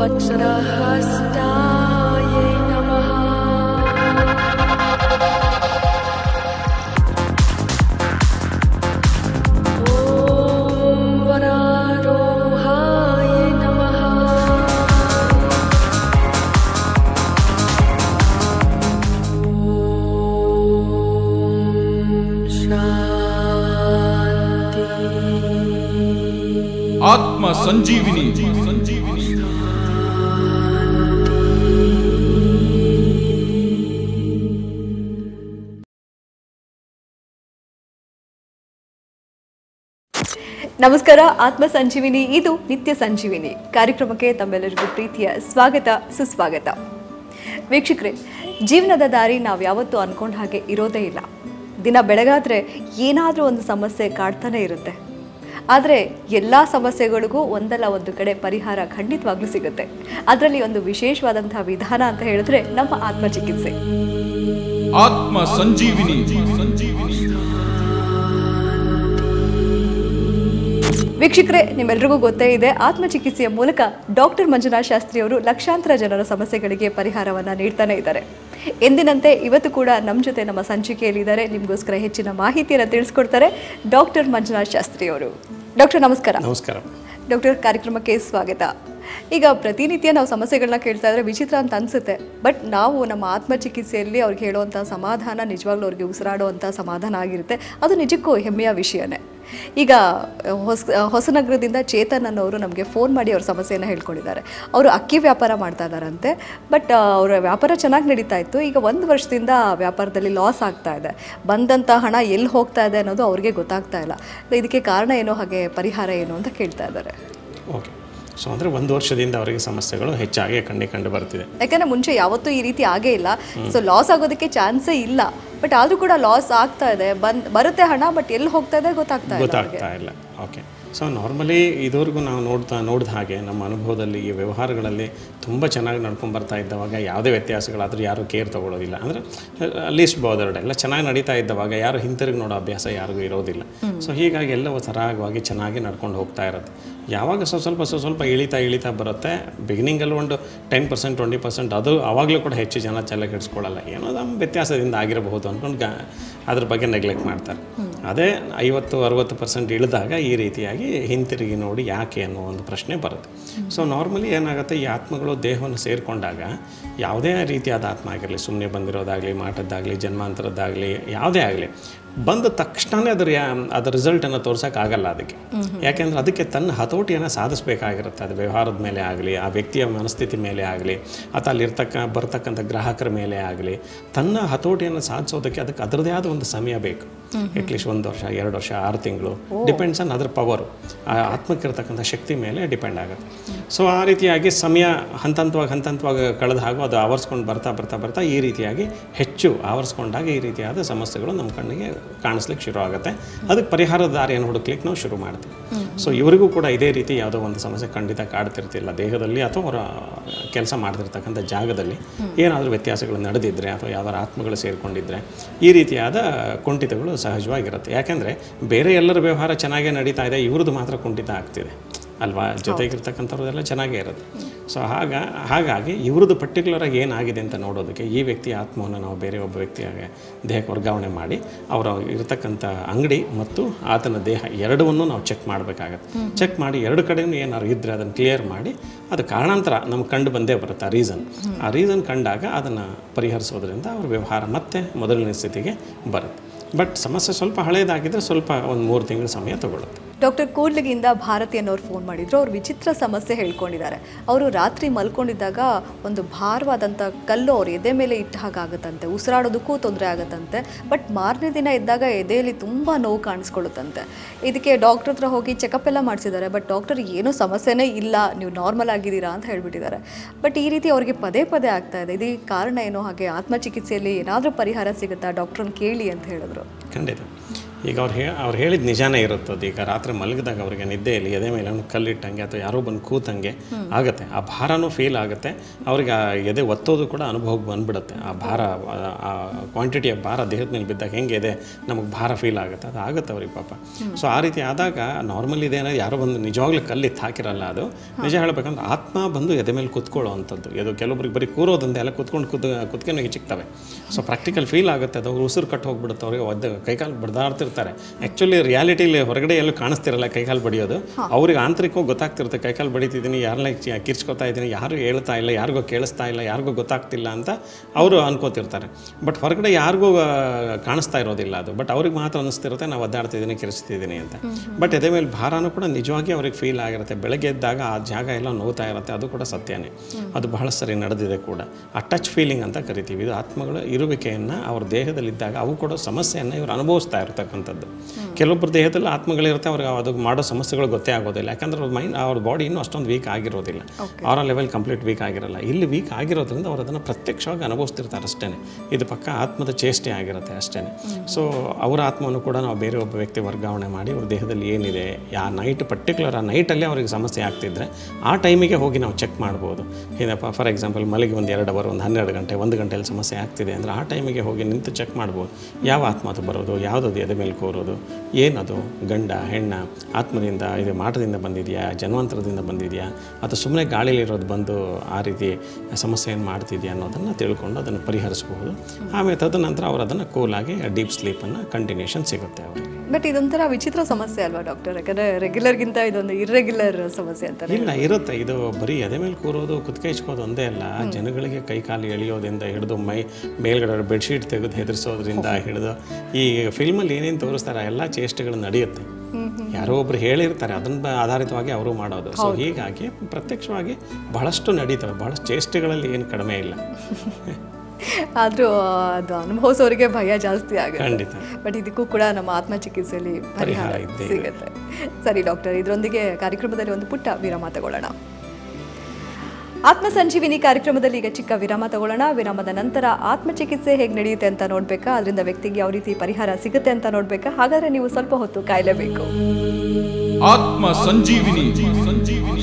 वज्रहस्ताय नमः ॐ वरारोहाय नमः शान्ति ಆತ್ಮ ಸಂಜೀವಿನಿ ಸಂಜೀವಿನಿ ನಮಸ್ಕಾರ ಆತ್ಮ ಸಂಜೀವಿನಿ ಇದು ನಿತ್ಯ ಸಂಜೀವಿನಿ ಕಾರ್ಯಕ್ರಮಕ್ಕೆ ತಮ್ಮೆಲ್ಲರಿಗೂ ಪ್ರೀತಿಯ ಸ್ವಾಗತ ಸುಸ್ವಾಗತ ವೀಕ್ಷಕರೇ ಜೀವನದ ದಾರಿ ನಾವು ಯಾವತ್ತೂ ಅನ್ಕೊಂಡ ಹಾಗೆ ಇರೋದೇ ಇಲ್ಲ ದಿನ ಬೆಳಗಾದ್ರೆ ಏನಾದರೂ ಒಂದು ಸಮಸ್ಯೆ ಕಾಡ್ತಾನೆ ಇರುತ್ತೆ ಆದರೆ ಎಲ್ಲ ಸಮಸ್ಯೆಗಳಿಗೂ ಒಂದಲ್ಲ ಒಂದು ಕಡೆ ಪರಿಹಾರ ಖಂಡಿತವಾಗ್ಲೂ ಸಿಗುತ್ತೆ ಅದರಲ್ಲಿ ಒಂದು ವಿಶೇಷವಾದಂತಹ ವಿಧಾನ ಅಂತ ಹೇಳಿದ್ರೆ ನಮ್ಮ ಆತ್ಮಚಿಕಿತ್ಸೆ ಆತ್ಮ ಸಂಜೀವಿನಿ ಸಂಜೀವಿನಿ ವೀಕ್ಷಕರೇ ನಿಮ್ಮೆಲ್ರಿಗೂ ಗೊತ್ತೇ ಇದೆ ಆತ್ಮಚಿಕಿತ್ಸೆಯ ಮೂಲಕ ಡಾಕ್ಟರ್ ಮಂಜುನಾಥ್ ಶಾಸ್ತ್ರಿ ಅವರು ಲಕ್ಷಾಂತರ ಜನರ ಸಮಸ್ಯೆಗಳಿಗೆ ಪರಿಹಾರವನ್ನ ನೀಡ್ತಾನೆ ಇದ್ದಾರೆ ಎಂದಿನಂತೆ ಇವತ್ತು ಕೂಡ ನಮ್ಮ ಜೊತೆ ನಮ್ಮ ಸಂಚಿಕೆಯಲ್ಲಿ ಇದ್ದಾರೆ ನಿಮಗೋಸ್ಕರ ಹೆಚ್ಚಿನ ಮಾಹಿತಿಯನ್ನು ತಿಳಿಸ್ಕೊಡ್ತಾರೆ ಡಾಕ್ಟರ್ ಮಂಜುನಾಥ್ ಶಾಸ್ತ್ರಿ ಅವರು ಡಾಕ್ಟರ್ ನಮಸ್ಕಾರ ನಮಸ್ಕಾರ ಡಾಕ್ಟರ್ ಕಾರ್ಯಕ್ರಮಕ್ಕೆ ಸ್ವಾಗತ ಈಗ ಪ್ರತಿನಿತ್ಯ ನಾವು ಸಮಸ್ಯೆಗಳನ್ನ ಕೇಳ್ತಾ ಇದ್ರೆ ವಿಚಿತ್ರ ಅಂತ ಅನ್ಸುತ್ತೆ ಬಟ್ ನಾವು ನಮ್ಮ ಆತ್ಮಚಿಕಿತ್ಸೆಯಲ್ಲಿ ಅವ್ರಿಗೆ ಹೇಳುವಂಥ ಸಮಾಧಾನ ನಿಜವಾಗ್ಲೂ ಅವ್ರಿಗೆ ಉಸಿರಾಡುವಂಥ ಸಮಾಧಾನ ಆಗಿರುತ್ತೆ ಅದು ನಿಜಕ್ಕೂ ಹೆಮ್ಮೆಯ ವಿಷಯನೇ ಈಗ ಹೊಸ ಹೊಸನಗರದಿಂದ ಚೇತನ್ ಅನ್ನೋರು ನಮಗೆ ಫೋನ್ ಮಾಡಿ ಅವ್ರ ಸಮಸ್ಯೆಯನ್ನು ಹೇಳ್ಕೊಂಡಿದ್ದಾರೆ ಅವರು ಅಕ್ಕಿ ವ್ಯಾಪಾರ ಮಾಡ್ತಾ ಇದ್ದಾರಂತೆ ಬಟ್ ಅವರ ವ್ಯಾಪಾರ ಚೆನ್ನಾಗಿ ನಡೀತಾ ಇತ್ತು ಈಗ ಒಂದು ವರ್ಷದಿಂದ ಆ ವ್ಯಾಪಾರದಲ್ಲಿ ಲಾಸ್ ಆಗ್ತಾ ಇದೆ ಬಂದಂಥ ಹಣ ಎಲ್ಲಿ ಹೋಗ್ತಾ ಇದೆ ಅನ್ನೋದು ಅವ್ರಿಗೆ ಗೊತ್ತಾಗ್ತಾ ಇಲ್ಲ ಇದಕ್ಕೆ ಕಾರಣ ಏನೋ ಹಾಗೆ ಪರಿಹಾರ ಏನು ಅಂತ ಕೇಳ್ತಾ ಇದ್ದಾರೆ ಓಕೆ ಸೊ ಅಂದರೆ ಒಂದು ವರ್ಷದಿಂದ ಅವರಿಗೆ ಸಮಸ್ಯೆಗಳು ಹೆಚ್ಚಾಗಿ ಕಂಡು ಕಂಡು ಬರ್ತಿದೆ ಯಾಕಂದ್ರೆ ಮುಂಚೆ ಯಾವತ್ತೂ ಈ ರೀತಿ ಆಗೇ ಇಲ್ಲ ಸೊ ಲಾಸ್ ಆಗೋದಕ್ಕೆ ಚಾನ್ಸೇ ಇಲ್ಲ ಬಟ್ ಆದ್ರೂ ಕೂಡ ಲಾಸ್ ಆಗ್ತಾ ಇದೆ ಬಂದ್ ಬರುತ್ತೆ ಹಣ ಬಟ್ ಎಲ್ಲಿ ಹೋಗ್ತಾ ಇದೆ ಗೊತ್ತಾಗ್ತಾ ಇಲ್ಲ ಅವ್ರಿಗೆ. ಗೊತ್ತಾಗ್ತಾ ಇಲ್ಲ ಓಕೆ ಸೊ ನಾರ್ಮಲಿ ಇದುವರೆಗೂ ನಾವು ನೋಡ್ತಾ ನೋಡಿದ ಹಾಗೆ ನಮ್ಮ ಅನುಭವದಲ್ಲಿ ಈ ವ್ಯವಹಾರಗಳಲ್ಲಿ ತುಂಬ ಚೆನ್ನಾಗಿ ನಡ್ಕೊಂಡು ಬರ್ತಾ ಇದ್ದವಾಗ ಯಾವುದೇ ವ್ಯತ್ಯಾಸಗಳಾದರೂ ಯಾರೂ ಕೇರ್ ತೊಗೊಳ್ಳೋದಿಲ್ಲ ಅಂದರೆ ಲೀಸ್ಟ್ ಬೋದರ್ಡ್ ಎಲ್ಲ ಚೆನ್ನಾಗಿ ನಡೀತಾ ಇದ್ದವಾಗ ಯಾರು ಹಿಂತಿರುಗಿ ನೋಡೋ ಅಭ್ಯಾಸ ಯಾರಿಗೂ ಇರೋದಿಲ್ಲ ಸೊ ಹೀಗಾಗಿ ಎಲ್ಲವೂ ಸರಾಗವಾಗಿ ಚೆನ್ನಾಗಿ ನಡ್ಕೊಂಡು ಹೋಗ್ತಾ ಇರುತ್ತೆ ಯಾವಾಗ ಸ್ವಲ್ಪ ಸ್ವಲ್ಪ ಸ್ವಲ್ಪ ಸ್ವಲ್ಪ ಇಳಿತಾ ಇಳಿತಾ ಬರುತ್ತೆ ಬಿಗಿನಿಂಗಲ್ಲಿ ಒಂದು ಟೆನ್ ಪರ್ಸೆಂಟ್ ಟ್ವೆಂಟಿ ಪರ್ಸೆಂಟ್ ಅದು ಆವಾಗಲೂ ಕೂಡ ಹೆಚ್ಚು ಜನ ತಲೆ ಕೆಡಿಸ್ಕೊಳ್ಳಲ್ಲ ಏನೋ ನಮ್ಮ ವ್ಯತ್ಯಾಸದಿಂದ ಆಗಿರಬಹುದು ಅಂದ್ಕೊಂಡು ಗಾ ಅದ್ರ ಬಗ್ಗೆ ನೆಗ್ಲೆಕ್ಟ್ ಮಾಡ್ತಾರೆ ಅದೇ ಐವತ್ತು ಅರುವತ್ತು ಪರ್ಸೆಂಟ್ ಇಳಿದಾಗ ಈ ರೀತಿಯಾಗಿ ಹಿಂತಿರುಗಿ ನೋಡಿ ಯಾಕೆ ಅನ್ನೋ ಒಂದು ಪ್ರಶ್ನೆ ಬರುತ್ತೆ ಸೊ ನಾರ್ಮಲಿ ಏನಾಗುತ್ತೆ ಈ ಆತ್ಮಗಳು ದೇಹವನ್ನು ಸೇರಿಕೊಂಡಾಗ ಯಾವುದೇ ರೀತಿಯಾದ ಆತ್ಮ ಆಗಿರಲಿ ಸುಮ್ಮನೆ ಬಂದಿರೋದಾಗಲಿ ಮಾಟದ್ದಾಗಲಿ ಜನ್ಮಾಂತರದ್ದಾಗಲಿ ಯಾವುದೇ ಆಗಲಿ ಬಂದ ತಕ್ಷಣವೇ ಅದ್ರ ಯಾ ಅದರ ರಿಸಲ್ಟನ್ನು ತೋರ್ಸೋಕ್ಕಾಗಲ್ಲ ಅದಕ್ಕೆ ಯಾಕೆಂದ್ರೆ ಅದಕ್ಕೆ ತನ್ನ ಹತೋಟಿಯನ್ನು ಸಾಧಿಸಬೇಕಾಗಿರುತ್ತೆ ಅದು ವ್ಯವಹಾರದ ಮೇಲೆ ಆಗಲಿ ಆ ವ್ಯಕ್ತಿಯ ಮನಸ್ಥಿತಿ ಮೇಲೆ ಆಗಲಿ ಅಥವಾ ಅಲ್ಲಿರ್ತಕ್ಕ ಬರ್ತಕ್ಕಂಥ ಗ್ರಾಹಕರ ಮೇಲೆ ಆಗಲಿ ತನ್ನ ಹತೋಟಿಯನ್ನು ಸಾಧಿಸೋದಕ್ಕೆ ಅದಕ್ಕೆ ಅದರದೇ ಆದ ಒಂದು ಸಮಯ ಬೇಕು ಅಟ್ಲೀಸ್ಟ್ ಒಂದು ವರ್ಷ ಎರಡು ವರ್ಷ ಆರು ತಿಂಗಳು ಡಿಪೆಂಡ್ಸ್ ಆನ್ ಅದ್ರ ಪವರು ಆ ಆತ್ಮಕ್ಕಿರ್ತಕ್ಕಂಥ ಶಕ್ತಿ ಮೇಲೆ ಡಿಪೆಂಡ್ ಆಗುತ್ತೆ ಸೊ ಆ ರೀತಿಯಾಗಿ ಸಮಯ ಹಂತ ಹಂತವಾಗಿ ಹಂತ ಹಂತವಾಗಿ ಕಳೆದ ಹಾಗೂ ಅದು ಆವರಿಸ್ಕೊಂಡು ಬರ್ತಾ ಬರ್ತಾ ಬರ್ತಾ ಈ ರೀತಿಯಾಗಿ ಹೆಚ್ಚು ಆವರಿಸ್ಕೊಂಡಾಗ ಈ ರೀತಿಯಾದ ಸಮಸ್ಯೆಗಳು ನಮ್ಮ ಕಣ್ಣಿಗೆ ಕಾಣಿಸ್ಲಿಕ್ಕೆ ಶುರು ಆಗುತ್ತೆ ಅದಕ್ಕೆ ಪರಿಹಾರದ ದಾರಿಯನ್ನು ಹುಡುಕ್ಲಿಕ್ಕೆ ನಾವು ಶುರು ಮಾಡ್ತೀವಿ ಸೊ ಇವರಿಗೂ ಕೂಡ ಇದೇ ರೀತಿ ಯಾವುದೋ ಒಂದು ಸಮಸ್ಯೆ ಖಂಡಿತ ಕಾಡ್ತಿರ್ತಿಲ್ಲ ದೇಹದಲ್ಲಿ ಅಥವಾ ಅವರ ಕೆಲಸ ಮಾಡ್ತಿರ್ತಕ್ಕಂಥ ಜಾಗದಲ್ಲಿ ಏನಾದರೂ ವ್ಯತ್ಯಾಸಗಳು ನಡೆದಿದ್ದರೆ ಅಥವಾ ಯಾವ್ದಾರು ಆತ್ಮಗಳು ಸೇರಿಕೊಂಡಿದ್ರೆ ಈ ರೀತಿಯಾದ ಕುಂಠಿತಗಳು ಸಹಜವಾಗಿರುತ್ತೆ ಯಾಕೆಂದರೆ ಬೇರೆ ಎಲ್ಲರ ವ್ಯವಹಾರ ಚೆನ್ನಾಗೇ ನಡೀತಾ ಇದೆ ಇವ್ರದ್ದು ಮಾತ್ರ ಕುಂಠಿತ ಆಗ್ತಿದೆ ಅಲ್ವಾ ಜೊತೆಗಿರ್ತಕ್ಕಂಥವ್ರದೆಲ್ಲ ಚೆನ್ನಾಗೇ ಇರುತ್ತೆ ಸೊ ಆಗ ಹಾಗಾಗಿ ಇವ್ರದ್ದು ಪರ್ಟಿಕ್ಯುಲರಾಗಿ ಏನಾಗಿದೆ ಅಂತ ನೋಡೋದಕ್ಕೆ ಈ ವ್ಯಕ್ತಿಯ ಆತ್ಮವನ್ನು ನಾವು ಬೇರೆ ಒಬ್ಬ ವ್ಯಕ್ತಿಯಾಗೆ ದೇಹಕ್ಕೆ ವರ್ಗಾವಣೆ ಮಾಡಿ ಅವರ ಇರತಕ್ಕಂಥ ಅಂಗಡಿ ಮತ್ತು ಆತನ ದೇಹ ಎರಡವನ್ನು ನಾವು ಚೆಕ್ ಮಾಡಬೇಕಾಗತ್ತೆ ಚೆಕ್ ಮಾಡಿ ಎರಡು ಕಡೆಯೂ ಏನಾದ್ರು ಇದ್ದರೆ ಅದನ್ನು ಕ್ಲಿಯರ್ ಮಾಡಿ ಅದು ಕಾರಣಾಂತರ ನಮ್ಗೆ ಕಂಡು ಬಂದೇ ಬರುತ್ತೆ ಆ ರೀಸನ್ ಆ ರೀಸನ್ ಕಂಡಾಗ ಅದನ್ನು ಪರಿಹರಿಸೋದ್ರಿಂದ ಅವ್ರ ವ್ಯವಹಾರ ಮತ್ತೆ ಮೊದಲನೇ ಸ್ಥಿತಿಗೆ ಬರುತ್ತೆ ಬಟ್ ಸಮಸ್ಯೆ ಸ್ವಲ್ಪ ಹಳೇದಾಗಿದ್ದರೆ ಸ್ವಲ್ಪ ಒಂದು ಮೂರು ತಿಂಗಳ ಸಮಯ ತಗೊಳುತ್ತೆ ಡಾಕ್ಟರ್ ಕೂಡ್ಲಿಗಿಂದ ಭಾರತಿ ಅನ್ನೋರು ಫೋನ್ ಮಾಡಿದ್ರು ಅವ್ರು ವಿಚಿತ್ರ ಸಮಸ್ಯೆ ಹೇಳ್ಕೊಂಡಿದ್ದಾರೆ ಅವರು ರಾತ್ರಿ ಮಲ್ಕೊಂಡಿದ್ದಾಗ ಒಂದು ಭಾರವಾದಂಥ ಕಲ್ಲು ಅವ್ರ ಎದೆ ಮೇಲೆ ಇಟ್ಟ ಹಾಗಾಗತ್ತಂತೆ ಉಸಿರಾಡೋದಕ್ಕೂ ತೊಂದರೆ ಆಗತ್ತಂತೆ ಬಟ್ ಮಾರನೇ ದಿನ ಇದ್ದಾಗ ಎದೆಯಲ್ಲಿ ತುಂಬ ನೋವು ಕಾಣಿಸ್ಕೊಳ್ಳುತ್ತಂತೆ ಇದಕ್ಕೆ ಡಾಕ್ಟರ್ ಹತ್ರ ಹೋಗಿ ಚೆಕಪ್ ಎಲ್ಲ ಮಾಡಿಸಿದ್ದಾರೆ ಬಟ್ ಡಾಕ್ಟರ್ ಏನೂ ಸಮಸ್ಯೆನೇ ಇಲ್ಲ ನೀವು ನಾರ್ಮಲ್ ಆಗಿದ್ದೀರಾ ಅಂತ ಹೇಳ್ಬಿಟ್ಟಿದ್ದಾರೆ ಬಟ್ ಈ ರೀತಿ ಅವ್ರಿಗೆ ಪದೇ ಪದೇ ಆಗ್ತಾ ಇದೆ ಇದಕ್ಕೆ ಕಾರಣ ಏನೋ ಹಾಗೆ ಆತ್ಮಚಿಕಿತ್ಸೆಯಲ್ಲಿ ಏನಾದರೂ ಪರಿಹಾರ ಸಿಗುತ್ತಾ ಡಾಕ್ಟ್ರನ್ನ ಕೇಳಿ ಅಂತ ಹೇಳಿದ್ರು ಖಂಡಿತ ಈಗ ಅವ್ರು ಹೇ ಅವ್ರು ಹೇಳಿದ ನಿಜಾನೇ ಇರುತ್ತದೆ ಈಗ ರಾತ್ರಿ ಮಲಗಿದಾಗ ಅವ್ರಿಗೆ ನಿದ್ದೆಯಲ್ಲಿ ಎದೆ ಮೇಲೆ ಒಂದು ಕಲ್ಲಿಟ್ಟಂಗೆ ಅಥವಾ ಯಾರೋ ಬಂದು ಕೂತಂಗೆ ಆಗುತ್ತೆ ಆ ಭಾರನೂ ಫೀಲ್ ಆಗುತ್ತೆ ಅವ್ರಿಗೆ ಆ ಎದೆ ಒತ್ತೋದು ಕೂಡ ಅನುಭವಕ್ಕೆ ಬಂದ್ಬಿಡುತ್ತೆ ಆ ಭಾರ ಆ- ಆ ಕ್ವಾಂಟಿಟಿ ಆಫ್ ಭಾರ ದೇಹದ ಮೇಲೆ ಬಿದ್ದಾಗ ಹೆಂಗಿದೆ ನಮಗೆ ಭಾರ ಫೀಲ್ ಆಗುತ್ತೆ ಅದು ಆಗುತ್ತೆ ಅವ್ರಿಗೆ ಪಾಪ ಸೊ ಆ ರೀತಿ ಆದಾಗ ನಾರ್ಮಲ್ ಇದೇನೋ ಯಾರೋ ಬಂದು ನಿಜವಾಗ್ಲೂ ಕಲ್ಲಿತ್ತು ಹಾಕಿರಲ್ಲ ಅದು ನಿಜ ಹೇಳ್ಬೇಕಂದ್ರೆ ಆತ್ಮ ಬಂದು ಎದೆ ಮೇಲೆ ಕುತ್ಕೊಳ್ಳೋ ಅಂಥದ್ದು ಇದು ಕೆಲವೊಬ್ರಿಗೆ ಬರೀ ಕೂರೋದಂತೆ ಎಲ್ಲ ಕುತ್ಕೊಂಡು ಕುತ್ ಕುತ್ಕೊಂಡು ಚಿಕ್ತವೆ ಸೊ ಪ್ರಾಕ್ಟಿಕಲ್ ಫೀಲ್ ಆಗುತ್ತೆ ಅದು ಉಸಿರು ಕಟ್ಟು ಹೋಗ್ಬಿಡುತ್ತೆ ಅವ್ರಿಗೆ ಒದ್ದು ಕೈಕಾಲು ಬಡ್ದಾಡ್ತಿರ್ತಾರೆ ಆ್ಯಕ್ಚುಲಿ ರಿಯಾಲಿಟಿಲಿ ಹೊರಗಡೆ ಎಲ್ಲೂ ಕಾಣಿಸ್ತಿರಲ್ಲ ಕೈಕಾಲು ಬಡಿಯೋದು ಅವ್ರಿಗೆ ಆಂತರಿಕವಾಗಿ ಗೊತ್ತಾಗ್ತಿರುತ್ತೆ ಕೈಕಾಲು ಬಡಿತಿದ್ದೀನಿ ಯಾರನ್ನ ಚಿ- ಕಿರ್ಚ್ಕೊತಾ ಇದ್ದೀನಿ ಯಾರು ಹೇಳ್ತಾ ಇಲ್ಲ ಯಾರಿಗೋ ಕೇಳಿಸ್ತಾ ಇಲ್ಲ ಯಾರಿಗೂ ಗೊತ್ತಾಗ್ತಿಲ್ಲ ಅಂತ ಅವರು ಅನ್ಕೋತಿರ್ತಾರೆ ಬಟ್ ಹೊರಗಡೆ ಯಾರಿಗೂ ಆ, ಕಾಣಿಸ್ತಾ ಇರೋದಿಲ್ಲ ಅದು ಬಟ್ ಅವ್ರಿಗೆ ಮಾತ್ರ ಅನಿಸ್ತಿರುತ್ತೆ ನಾವು ಒದ್ದಾಡ್ತಿದ್ದೀನಿ ಕಿರಿಸ್ತಿದ್ದೀನಿ ಅಂತ ಬಟ್ ಎದೆ ಮೇಲೆ ಭಾರನೂ ಕೂಡ ನಿಜವಾಗಿ ಅವ್ರಿಗೆ ಫೀಲ್ ಆಗಿರುತ್ತೆ ಬೆಳಗ್ಗೆ ಎದ್ದಾಗ ಆ ಜಾಗ ಎಲ್ಲ ನೋವ್ತಾ ಇರುತ್ತೆ ಅದು ಕೂಡ ಸತ್ಯನೇ ಅದು ಬಹಳ ಸರಿ ನಡೆದಿದೆ ಕೂಡ ಆ ಟಚ್ ಫೀಲಿಂಗ್ ಅಂತ ಕರಿತೀವಿ ಇದು ಆತ್ಮಗಳ ಇರುವಿಕೆಯನ್ನು ಅವ್ರ ದೇಹದಲ್ಲಿದ್ದಾಗ ಅವು ಕೊಡೋ ಸಮಸ್ಯೆಯನ್ನು ಇವರು ಅನುಭವಿಸ್ತಾ ಇರತಕ್ಕಂಥದ್ದು ಕೆಲವೊಬ್ಬರ ದೇಹದಲ್ಲಿ ಆತ್ಮಗಳಿರುತ್ತೆ ಅವ್ರಿಗೆ ಅದು ಮಾಡೋ ಸಮಸ್ಯೆಗಳು ಗೊತ್ತೇ ಆಗೋದಿಲ್ಲ ಯಾಕಂದ್ರೆ ಅವ್ರ ಮೈಂಡ್ ಅವ್ರ ಬಾಡಿ ಇನ್ನೂ ಅಷ್ಟೊಂದು ವೀಕ್ ಆಗಿರೋದಿಲ್ಲ ಅವರ ಲೆವೆಲ್ ಕಂಪ್ಲೀಟ್ ವೀಕ್ ಆಗಿರಲ್ಲ ಇಲ್ಲಿ ವೀಕ್ ಆಗಿರೋದ್ರಿಂದ ಅವ್ರು ಅದನ್ನು ಪ್ರತ್ಯಕ್ಷವಾಗಿ ಅನುಭವಿಸ್ತಿರ್ತಾರೆ ಅಷ್ಟೇ ಇದು ಪಕ್ಕ ಆತ್ಮದ ಚೇಷ್ಟೆ ಆಗಿರುತ್ತೆ ಅಷ್ಟೇ ಸೊ ಅವರ ಆತ್ಮವನ್ನು ಕೂಡ ನಾವು ಬೇರೆ ಒಬ್ಬ ವ್ಯಕ್ತಿ ವರ್ಗಾವಣೆ ಮಾಡಿ ಅವ್ರ ದೇಹದಲ್ಲಿ ಏನಿದೆ ಆ ನೈಟ್ ಪರ್ಟಿಕ್ಯುಲರ್ ಆ ನೈಟಲ್ಲೇ ಅವ್ರಿಗೆ ಸಮಸ್ಯೆ ಆಗ್ತಿದ್ರೆ ಆ ಟೈಮಿಗೆ ಹೋಗಿ ನಾವು ಚೆಕ್ ಮಾಡ್ಬೋದು ಏನಪ್ಪ ಫಾರ್ ಎಕ್ಸಾಂಪಲ್ ಮಲಗಿ ಒಂದು ಎರಡು ಅವರ್ ಒಂದು ಹನ್ನೆರಡು ಗಂಟೆ ಒಂದು ಗಂಟೆಯಲ್ಲಿ ಸಮಸ್ಯೆ ಆಗ್ತಿದೆ ಅಂದರೆ ಆ ಟೈಮಿಗೆ ಹೋಗಿ ನಿಂತು ಚೆಕ್ ಮಾಡ್ಬೋದು ಯಾವ ಆತ್ಮ ಅದು ಬರೋದು ಯಾವುದದು ಎದೆ ಮೇಲೆ ಕೋರೋದು ಏನದು ಗಂಡ ಹೆಣ್ಣ ಆತ್ಮದಿಂದ ಇದು ಮಾಟದಿಂದ ಬಂದಿದೆಯಾ ಜನ್ವಂತರದಿಂದ ಬಂದಿದೆಯಾ ಅಥವಾ ಸುಮ್ಮನೆ ಗಾಳಿಲಿರೋದು ಬಂದು ಆ ರೀತಿ ಸಮಸ್ಯೆಯನ್ನು ಮಾಡ್ತಿದೆಯಾ ಅನ್ನೋದನ್ನು ತಿಳ್ಕೊಂಡು ಅದನ್ನು ಪರಿಹರಿಸ್ಬೋದು ಆಮೇಲೆ ತದನಂತರ ಅವರು ಅದನ್ನು ಕೂಲಾಗಿ ಡೀಪ್ ಸ್ಲೀಪನ್ನು ಕಂಟಿನ್ಯೂಷನ್ ಸಿಗುತ್ತೆ ಅವರಿಗೆ ಬಟ್ ಇದೊಂಥರ ವಿಚಿತ್ರ ಸಮಸ್ಯೆ ಅಲ್ವಾ ಡಾಕ್ಟರ್ ಯಾಕಂದ್ರೆ ರೆಗ್ಯುಲರ್ಗಿಂತ ಇದೊಂದು ಇರ್ರೆಗ್ಯುಲರ್ ಸಮಸ್ಯೆ ಅಂತಾರೆ ಇಲ್ಲ ಇರುತ್ತೆ ಇದು ಬರೀ ಎದೆ ಮೇಲೆ ಕೂರೋದು ಕುತ್ಕೆ ಇಚ್ಕೋದು ಒಂದೇ ಅಲ್ಲ ಜನಗಳಿಗೆ ಕೈ ಕಾಲು ಎಳೆಯೋದ್ರಿಂದ ಹಿಡಿದು ಮೈ ಮೇಲ್ಗಡೆ ಬೆಡ್ಶೀಟ್ ತೆಗೆದು ಹೆದರ್ಸೋದ್ರಿಂದ ಹಿಡಿದು ಈ ಫಿಲ್ಮಲ್ಲಿ ಏನೇನು ತೋರಿಸ್ತಾರೆ ಎಲ್ಲ ಚೇಷ್ಟೆಗಳು ನಡೆಯುತ್ತೆ ಯಾರೋ ಒಬ್ರು ಹೇಳಿರ್ತಾರೆ ಅದನ್ನ ಆಧಾರಿತವಾಗಿ ಅವರು ಮಾಡೋದು ಸೊ ಹೀಗಾಗಿ ಪ್ರತ್ಯಕ್ಷವಾಗಿ ಬಹಳಷ್ಟು ನಡೀತವೆ ಬಹಳಷ್ಟು ಚೇಷ್ಟೆಗಳಲ್ಲಿ ಏನು ಕಡಿಮೆ ಇಲ್ಲ ಆದರೂ ಅದು ಅನುಭವಿಸೋರಿಗೆ ಭಯ ಜಾಸ್ತಿ ಆಗುತ್ತೆ ಖಂಡಿತ ಬಟ್ ಇದಕ್ಕೂ ಕೂಡ ನಮ್ಮ ಆತ್ಮ ಚಿಕಿತ್ಸೆಯಲ್ಲಿ ಪರಿಹಾರ ಪರಿಹಾರ ಇದ್ದೇ ಇದೆ. ಸಿಗುತ್ತೆ ಸರಿ ಡಾಕ್ಟರ್ ಇದರೊಂದಿಗೆ ಕಾರ್ಯಕ್ರಮದಲ್ಲಿ ಒಂದು ಪುಟ್ಟ ವಿರಾಮ ತಗೊಳ್ಳೋಣ ಆತ್ಮ ಸಂಜೀವಿನಿ ಕಾರ್ಯಕ್ರಮದಲ್ಲಿ ಈಗ ಚಿಕ್ಕ ವಿರಾಮ ತಗೊಳ್ಳೋಣ ವಿರಾಮದ ನಂತರ ಆತ್ಮ ಚಿಕಿತ್ಸೆ ಹೇಗೆ ನಡೆಯುತ್ತೆ ಅಂತ ನೋಡ್ಬೇಕಾ ಅದರಿಂದ ವ್ಯಕ್ತಿಗೆ ಯಾವ ರೀತಿ ಪರಿಹಾರ ಸಿಗುತ್ತೆ ಅಂತ ನೋಡ್ಬೇಕಾ ಹಾಗಾದ್ರೆ ನೀವು ಸ್ವಲ್ಪ ಹೊತ್ತು ಕಾಯಲೇಬೇಕು ಆತ್ಮ ಸಂಜೀವಿನಿ ಸಂಜೀವಿನಿ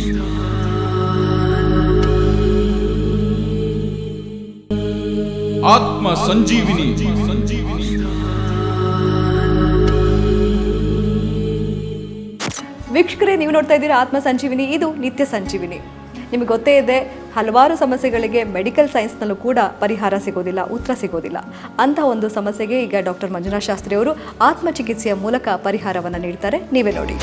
ಆತ್ಮ ಸಂಜೀವಿನಿ ಸಂಜೀವಿನಿ ವೀಕ್ಷಕರೇ ನೀವು ನೋಡ್ತಾ ಇದ್ದೀರಾ ಆತ್ಮ ಸಂಜೀವಿನಿ ಇದು ನಿತ್ಯ ಸಂಜೀವಿನಿ ನಿಮಗೆ ಗೊತ್ತೇ ಇದೆ ಹಲವಾರು ಸಮಸ್ಯೆಗಳಿಗೆ ಮೆಡಿಕಲ್ ಸೈನ್ಸ್ನಲ್ಲೂ ಕೂಡ ಪರಿಹಾರ ಸಿಗೋದಿಲ್ಲ ಉತ್ತರ ಸಿಗೋದಿಲ್ಲ ಅಂಥ ಒಂದು ಸಮಸ್ಯೆಗೆ ಈಗ ಡಾಕ್ಟರ್ ಮಂಜುನಾಥ್ ಶಾಸ್ತ್ರಿ ಅವರು ಆತ್ಮ ಚಿಕಿತ್ಸೆಯ ಮೂಲಕ ಪರಿಹಾರವನ್ನು ನೀಡ್ತಾರೆ ನೀವೇ ನೋಡಿ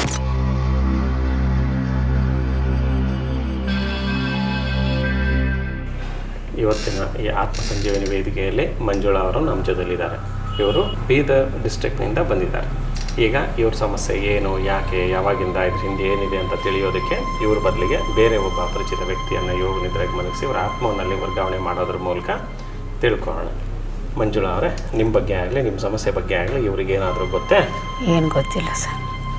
ಇವತ್ತಿನ ಈ ಆತ್ಮ ಸಂಜೀವನಿ ವೇದಿಕೆಯಲ್ಲಿ ಮಂಜುಳಾ ಅವರು ನಮ್ಮ ಜೊತೆಲಿದ್ದಾರೆ ಇವರು ಬೀದರ್ ಡಿಸ್ಟ್ರಿಕ್ಟ್ನಿಂದ ಬಂದಿದ್ದಾರೆ ಈಗ ಇವ್ರ ಸಮಸ್ಯೆ ಏನು ಯಾಕೆ ಯಾವಾಗಿಂದ ಇದ್ರ ಹಿಂದೆ ಏನಿದೆ ಅಂತ ತಿಳಿಯೋದಕ್ಕೆ ಇವ್ರ ಬದಲಿಗೆ ಬೇರೆ ಒಬ್ಬ ಅಪರಿಚಿತ ವ್ಯಕ್ತಿಯನ್ನು ಯೋಗ ನಿದ್ರೆಗೆ ಮಲಗಿಸಿ ಇವರ ಆತ್ಮವನ್ನಲ್ಲಿ ವರ್ಗಾವಣೆ ಮಾಡೋದ್ರ ಮೂಲಕ ತಿಳ್ಕೊಳ್ಳೋಣ ಮಂಜುಳಾ ಅವರೇ ನಿಮ್ಮ ಬಗ್ಗೆ ಆಗಲಿ ನಿಮ್ಮ ಸಮಸ್ಯೆ ಬಗ್ಗೆ ಆಗಲಿ ಇವ್ರಿಗೆ ಏನಾದರೂ ಗೊತ್ತೇ ಏನು ಗೊತ್ತಿಲ್ಲ ಸರ್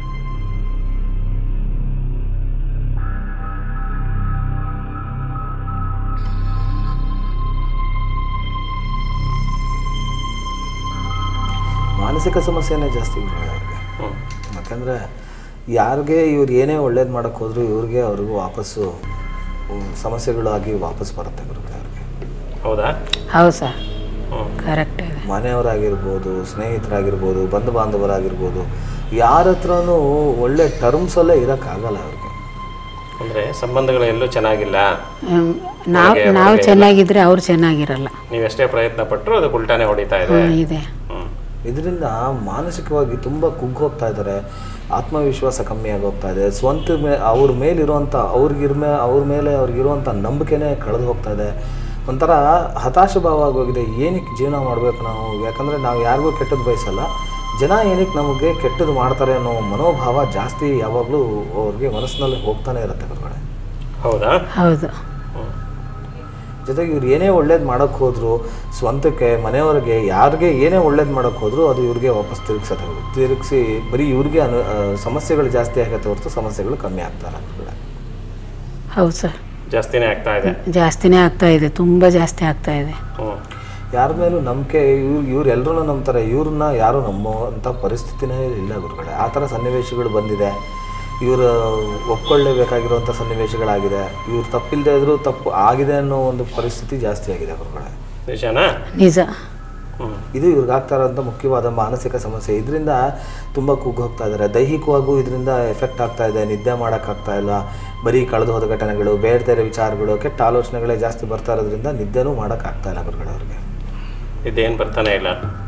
ಮಾನಸಿಕ ಸಮಸ್ಯೆನೇ ಜಾಸ್ತಿ ಗುರುಗಳೇ ಅವ್ರಿಗೆ ಹ್ಞೂ ಯಾಕಂದರೆ ಯಾರಿಗೆ ಇವ್ರು ಏನೇ ಒಳ್ಳೇದು ಮಾಡೋಕ್ಕೆ ಹೋದ್ರು ಇವ್ರಿಗೆ ಅವ್ರಿಗೂ ವಾಪಸ್ಸು ಹ್ಮ್, ಸಮಸ್ಯೆಗಳಾಗಿ ವಾಪಸ್ ಬರುತ್ತೆ ಗುರುಗಳೇ ಅವ್ರಿಗೆ ಹೌದಾ ಹೌದು ಸರ್ ಹ್ಞೂ ಕರೆಕ್ಟ್ ಇದೆ ಮನೆಯವರಾಗಿರ್ಬೋದು ಸ್ನೇಹಿತರಾಗಿರ್ಬೋದು ಬಂಧು ಬಾಂಧವರಾಗಿರ್ಬೋದು ಯಾರ ಹತ್ರನೂ ಒಳ್ಳೆ ಟರ್ಮ್ಸಲ್ಲೇ ಇರೋಕ್ಕಾಗಲ್ಲ ಅವ್ರಿಗೆ ಅಂದರೆ ಸಂಬಂಧಗಳು ಎಲ್ಲೂ ಚೆನ್ನಾಗಿಲ್ಲ ಹ್ಮ್, ನಾವು ನಾವು ಚೆನ್ನಾಗಿದ್ರೆ ಅವ್ರು ಚೆನ್ನಾಗಿರಲ್ಲ ನೀವೆಷ್ಟೇ ಪ್ರಯತ್ನ ಪಟ್ಟರು ಅದು ಉಲ್ಟಾನೇ ಹೊಡಿತಾ ಇದೆ ಹ್ಮ್, ಇದೆ ಹ್ಞೂ ಇದರಿಂದ ಮಾನಸಿಕವಾಗಿ ತುಂಬ ಕುಗ್ಗಿ ಹೋಗ್ತಾ ಇದ್ದಾರೆ ಆತ್ಮವಿಶ್ವಾಸ ಕಮ್ಮಿ ಆಗಿ ಹೋಗ್ತಾ ಇದೆ ಸ್ವಂತ ಮೇ ಅವ್ರ ಮೇಲಿರುವಂಥ ಅವ್ರಿಗಿರ ಮೇ ಅವ್ರ ಮೇಲೆ ಅವ್ರಿಗಿರುವಂಥ ನಂಬಿಕೆನೇ ಕಳೆದು ಹೋಗ್ತಾ ಇದೆ ಒಂಥರ ಹತಾಶ ಭಾವ ಆಗೋಗಿದೆ ಏನಕ್ಕೆ ಜೀವನ ಮಾಡಬೇಕು ನಾವು ಯಾಕಂದರೆ ನಾವು ಯಾರಿಗೂ ಕೆಟ್ಟದ್ದು ಬಯಸಲ್ಲ ಜನ ಏನಕ್ಕೆ ನಮಗೆ ಕೆಟ್ಟದ್ದು ಮಾಡ್ತಾರೆ ಅನ್ನೋ ಮನೋಭಾವ ಜಾಸ್ತಿ ಯಾವಾಗಲೂ ಅವ್ರಿಗೆ ಮನಸ್ಸಿನಲ್ಲಿ ಹೋಗ್ತಾನೆ ಇರುತ್ತೆ ಗುರುಗಳೇ ಹೌದಾ ಹೌದು ಹ್ಞೂ ಜೊತೆಗೆ ಇವ್ರು ಏನೇ ಒಳ್ಳೇದು ಮಾಡೋಕ್ಕೆ ಹೋದ್ರು ಸ್ವಂತಕ್ಕೆ ಮನೆಯವ್ರಿಗೆ ಯಾರಿಗೆ ಏನೇ ಒಳ್ಳೇದು ಮಾಡೋಕ್ಕೆ ಹೋದ್ರು ಅದು ಇವ್ರಿಗೆ ವಾಪಸ್ ತಿರುಗಿಸತ್ತೆ ತಿರುಗಿಸಿ ಬರೀ ಇವ್ರಿಗೆ ಅನು ಆ, ಸಮಸ್ಯೆಗಳು ಜಾಸ್ತಿ ಆಗತ್ತೆ ಹೊರತು ಸಮಸ್ಯೆಗಳು ಕಮ್ಮಿ ಆಗ್ತಾರೆ ಗುರುಗಳೇ. ಹೌದು ಸರ್ ಜಾಸ್ತಿನೇ ಆಗ್ತಾ ಇದೆ ಜಾಸ್ತಿನೇ ಆಗ್ತಾ ಇದೆ ತುಂಬ ಜಾಸ್ತಿ ಆಗ್ತಾ ಇದೆ ಹ್ಞೂ ಯಾರ ಮೇಲೂ ನಂಬಿಕೆ ಇವ್ರು ಇವ್ರು ಎಲ್ಲರೂ ನಂಬ್ತಾರೆ ಇವ್ರನ್ನ ಯಾರೂ ನಂಬುವಂಥ ಪರಿಸ್ಥಿತಿನೇ ಇಲ್ಲ ಗುರುಗಳೇ ಆ ಥರ ಸನ್ನಿವೇಶಗಳು ಬಂದಿದೆ ಇವರು ಒಪ್ಕೊಳ್ಳೇಬೇಕಾಗಿರುವಂಥ ಸನ್ನಿವೇಶಗಳಾಗಿದೆ ಇವ್ರು ತಪ್ಪಿಲ್ಲದೆ ಇದ್ರೂ ತಪ್ಪು ಆಗಿದೆ ಅನ್ನೋ ಒಂದು ಪರಿಸ್ಥಿತಿ ಜಾಸ್ತಿ ಆಗಿದೆ ಗುರುಗಳೇ ನಿಜನಾ ನಿಜ ಇದು ಇವ್ರಿಗೆ ಆಗ್ತಾ ಇರೋಂಥ ಮುಖ್ಯವಾದ ಮಾನಸಿಕ ಸಮಸ್ಯೆ ಇದರಿಂದ ತುಂಬ ಕುಗ್ಗಿ ಹೋಗ್ತಾ ಇದ್ದಾರೆ ದೈಹಿಕವಾಗೂ ಇದರಿಂದ ಎಫೆಕ್ಟ್ ಆಗ್ತಾ ಇದೆ ನಿದ್ದೆ ಮಾಡೋಕ್ಕಾಗ್ತಾ ಇಲ್ಲ ಬರೀ ಕಳೆದು ಹೋದ ಘಟನೆಗಳು ಬೇಡದೇ ಇರೋ ವಿಚಾರಗಳು ಕೆಟ್ಟ ಆಲೋಚನೆಗಳೇ ಜಾಸ್ತಿ ಬರ್ತಾ ಇರೋದ್ರಿಂದ ನಿದ್ದೆನೂ ಮಾಡೋಕ್ಕಾಗ್ತಾ ಇಲ್ಲ ಗುರುಗಳೇ ಅವ್ರಿಗೆ ಇದೇನು ಬರ್ತಾನೆ ಇಲ್ಲ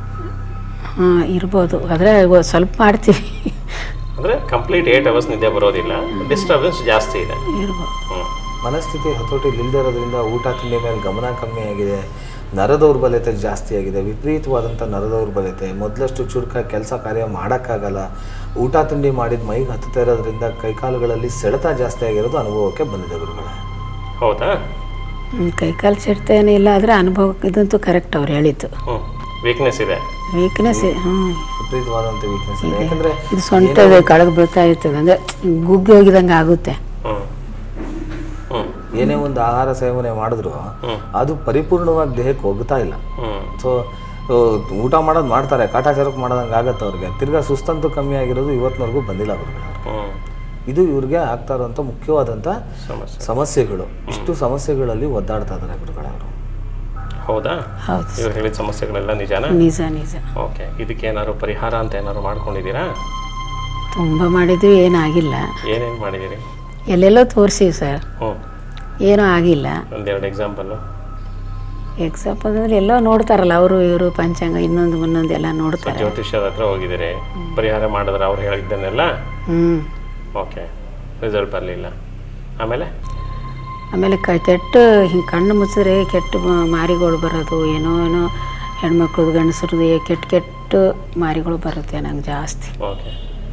ಹಾಂ ಇರ್ಬೋದು ಆದರೆ ಸ್ವಲ್ಪ ಮಾಡ್ತೀವಿ ಅಂದರೆ ಕಂಪ್ಲೀಟ್ ಏಟ್ ಅವರ್ಸ್ ನಿದ್ದೆ ಬರೋದಿಲ್ಲ ಡಿಸ್ಟರ್ಬೆನ್ಸ್ ಜಾಸ್ತಿ ಇದೆ ಇರ್ಬೋದು ಹ್ಞೂ ಮನಸ್ಥಿತಿ ಹತೋಟಿಲಿ ಇಲ್ಲದೆ ಇರೋದ್ರಿಂದ ಊಟ ತಿಂಡಿ ಮೇಲೆ ಗಮನ ಕಮ್ಮಿ ಆಗಿದೆ ನರದೌರ್ಬಲ್ಯತೆ ಜಾಸ್ತಿ ಆಗಿದೆ ವಿಪರೀತವಾದಂಥ ನರದೌರ್ಬಲ್ಯತೆ ಮೊದಲಷ್ಟು ಚುರುಕ ಕೆಲಸ ಕಾರ್ಯ ಮಾಡೋಕ್ಕಾಗಲ್ಲ ಊಟ ತಿಂಡಿ ಮಾಡಿದ ಮೈಗೆ ಹತ್ತುತ್ತಾ ಇರೋದ್ರಿಂದ ಕೈಕಾಲುಗಳಲ್ಲಿ ಸೆಳೆತ ಜಾಸ್ತಿ ಆಗಿರೋದು ಅನುಭವಕ್ಕೆ ಬಂದಿದೆ ಗುರುಗಳೇ ಹೌದಾ ಹ್ಮ್, ಕೈಕಾಲು ಸಿಡ್ತ ಏನಿಲ್ಲ ಆದರೆ ಅನುಭವ ಇದಂತೂ ಕರೆಕ್ಟ್ ಅವ್ರು ಹೇಳಿದ್ದು ಹ್ಞೂ ವೀಕ್ನೆಸ್ ಇದೆ ವೀಕ್ನೆಸ್ ಹ್ಞೂ ವಿಪರೀತವಾದಂಥ ವೀಕ್ನೆಸ್ ಇದೆ ಯಾಕಂದರೆ ಇದು ಸೊಂಟದ ಕಳಗೆ ಬೀಳ್ತಾ ಇರ್ತದೆ ಅಂದರೆ ಗುಗ್ಗಿ ಹೋಗಿದಂಗೆ ಆಗುತ್ತೆ ಹ್ಞೂ ಹ್ಞೂ ಏನೇ ಒಂದು ಆಹಾರ ಸೇವನೆ ಮಾಡಿದ್ರು ಅದು ಪರಿಪೂರ್ಣವಾಗಿ ದೇಹಕ್ಕೆ ಹೋಗ್ತಾ ಇಲ್ಲ ಹ್ಞೂ ಸೊ ಊಟ ಮಾಡೋದು ಮಾಡ್ತಾರೆ ಕಾಟಾಚಾರಕ್ಕೆ ಮಾಡೋದಂಗೆ ಆಗತ್ತೆ ಅವ್ರಿಗೆ ತಿರ್ಗಾ ಸುಸ್ತಂತೂ ಕಮ್ಮಿ ಆಗಿರೋದು ಇವತ್ತಿನವರೆಗೂ ಬಂದಿಲ್ಲ ಗುರುಗಳೇ ಹ್ಞೂ ಇದು ಇವ್ರಿಗೆ ಆಗ್ತಾ ಇರುವಂಥ ಮುಖ್ಯವಾದಂಥ ಸಮಸ್ಯೆ ಸಮಸ್ಯೆಗಳು ಇಷ್ಟು ಸಮಸ್ಯೆಗಳಲ್ಲಿ ಒದ್ದಾಡ್ತಾ ಇದ್ದಾರೆ ಗುರುಗಳವರು ಹೌದಾ ಹೌದು ಇವ್ರು ಹೇಳಿದ ಸಮಸ್ಯೆಗಳೆಲ್ಲ ನಿಜಾನಾ ನಿಜ ನಿಜ ಓಕೆ ಇದಕ್ಕೆ ಏನಾದ್ರು ಪರಿಹಾರ ಅಂತ ಏನಾದ್ರು ಮಾಡ್ಕೊಂಡಿದ್ದೀರಾ ತುಂಬ ಮಾಡಿದ್ವಿ ಏನಾಗಿಲ್ಲ ಏನೇನು ಮಾಡಿದ್ದೀರಿ ಎಲ್ಲೆಲ್ಲೋ ತೋರಿಸಿವಿ ಸರ್ ಹ್ಞೂ ಏನೂ ಆಗಿಲ್ಲ ಒಂದೆರಡು ಎಕ್ಸಾಂಪಲ್ಲು ಎಕ್ಸಾಂಪಲ್ ಅಂದರೆ ಎಲ್ಲೋ ನೋಡ್ತಾರಲ್ಲ ಅವರು ಇವರು ಪಂಚಾಂಗ ಇನ್ನೊಂದು ಮುನ್ನೊಂದು ಎಲ್ಲ ನೋಡ್ತಾರೆ ಜ್ಯೋತಿಷ್ಯರ ಹತ್ರ ಹೋಗಿದ್ದೀರಿ ಪರಿಹಾರ ಮಾಡಿದ್ರೆ ಅವ್ರು ಹೇಳಿದ್ದನ್ನೆಲ್ಲ ಹ್ಞೂ ಓಕೆ ರಿಸಲ್ಟ್ ಬರಲಿಲ್ಲ ಆಮೇಲೆ ಆಮೇಲೆ ಕ ಕೆಟ್ಟ ಹಿಂಗೆ ಕಣ್ಣು ಮುಚ್ಚಿದ್ರೆ ಕೆಟ್ಟ ಮ- ಮಾರಿಗಳು ಬರೋದು ಏನೋ ಏನೋ ಹೆಣ್ಮಕ್ಳದ್ದು ಗಂಡಸ್ರದ್ದು ಕೆಟ್ಟ ಕೆಟ್ಟ ಮಾರಿಗಳು ಬರುತ್ತೆ ನಂಗೆ ಜಾಸ್ತಿ ಓಕೆ